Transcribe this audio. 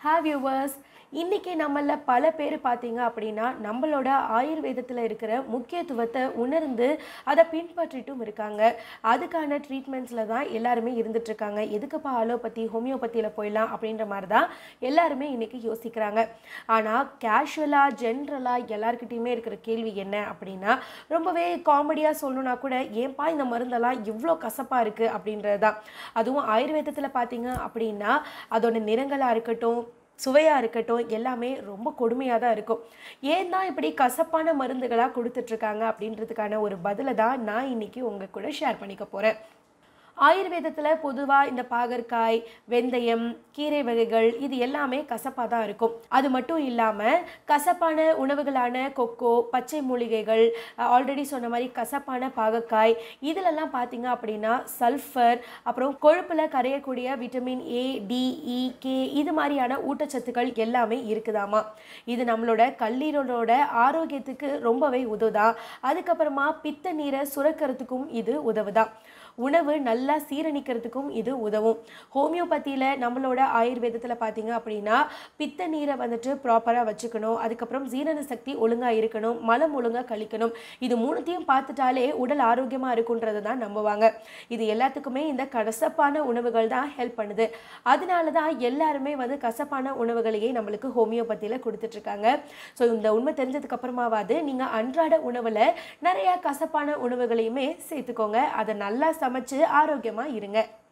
have viewers இன்னைக்கு நம்மள பல பேர் பார்த்தீங்க அப்படின்னா நம்மளோட ஆயுர்வேதத்தில் இருக்கிற முக்கியத்துவத்தை உணர்ந்து அதை பின்பற்றிட்டும் இருக்காங்க அதுக்கான ட்ரீட்மெண்ட்ஸில் தான் எல்லாருமே இருந்துட்டு இருக்காங்க எதுக்குப்பா அலோபதி ஹோமியோபதியில் போயிடலாம் அப்படின்ற மாதிரி தான் எல்லாருமே இன்னைக்கு யோசிக்கிறாங்க ஆனால் கேஷுவலாக ஜென்ரலாக எல்லாருக்கிட்டையுமே இருக்கிற கேள்வி என்ன அப்படின்னா ரொம்பவே காமெடியாக சொல்லணும்னா கூட ஏன்பா இந்த மருந்தெல்லாம் இவ்வளோ கசப்பாக இருக்குது அப்படின்றது தான் அதுவும் ஆயுர்வேதத்தில் பார்த்தீங்க அப்படின்னா அதோட நிறங்களாக இருக்கட்டும் சுவையாக இருக்கட்டும் எல்லாமே ரொம்ப கொடுமையாக தான் இருக்கும் ஏன் தான் இப்படி கசப்பான மருந்துகளாக கொடுத்துட்ருக்காங்க அப்படின்றதுக்கான ஒரு பதிலை தான் நான் இன்னைக்கு உங்கள் கூட ஷேர் பண்ணிக்க போகிறேன் ஆயுர்வேதத்தில் பொதுவாக இந்த பாகற்காய் வெந்தயம் கீரை வகைகள் இது எல்லாமே கசப்பாக தான் இருக்கும் அது மட்டும் இல்லாமல் கசப்பான உணவுகளான கொக்கோ பச்சை மூலிகைகள் ஆல்ரெடி சொன்ன மாதிரி கசப்பான பாகற்காய் இதிலெல்லாம் பார்த்தீங்க அப்படின்னா சல்ஃபர் அப்புறம் கொழுப்பில் கரையக்கூடிய vitamin A D E K இது மாதிரியான ஊட்டச்சத்துக்கள் எல்லாமே இருக்குதாமா இது நம்மளோட கல்லீரலோட ஆரோக்கியத்துக்கு ரொம்பவே உதவுதா அதுக்கப்புறமா பித்த நீரை சுரக்கிறதுக்கும் இது உதவுதா உணவு நல்லா சீரணிக்கிறதுக்கும் இது உதவும் ஹோமியோபதியில் நம்மளோட ஆயுர்வேதத்தில் பார்த்தீங்க அப்படின்னா பித்த நீரை வந்துட்டு ப்ராப்பராக வச்சுக்கணும் அதுக்கப்புறம் ஜீரண சக்தி ஒழுங்காக இருக்கணும் மலம் ஒழுங்காக கழிக்கணும் இது மூணுத்தையும் பார்த்துட்டாலே உடல் ஆரோக்கியமாக இருக்குன்றது தான் நம்புவாங்க இது எல்லாத்துக்குமே இந்த கசப்பான உணவுகள் தான் ஹெல்ப் பண்ணுது அதனால தான் எல்லாருமே வந்து கசப்பான உணவுகளையே நம்மளுக்கு ஹோமியோபதியில் கொடுத்துட்ருக்காங்க ஸோ இந்த உண்மை தெரிஞ்சதுக்கு அப்புறமாவது நீங்கள் அன்றாட உணவில் நிறைய கசப்பான உணவுகளையுமே சேர்த்துக்கோங்க அதை நல்லா சமைச்சு ஆரோக்கியமாக இருங்க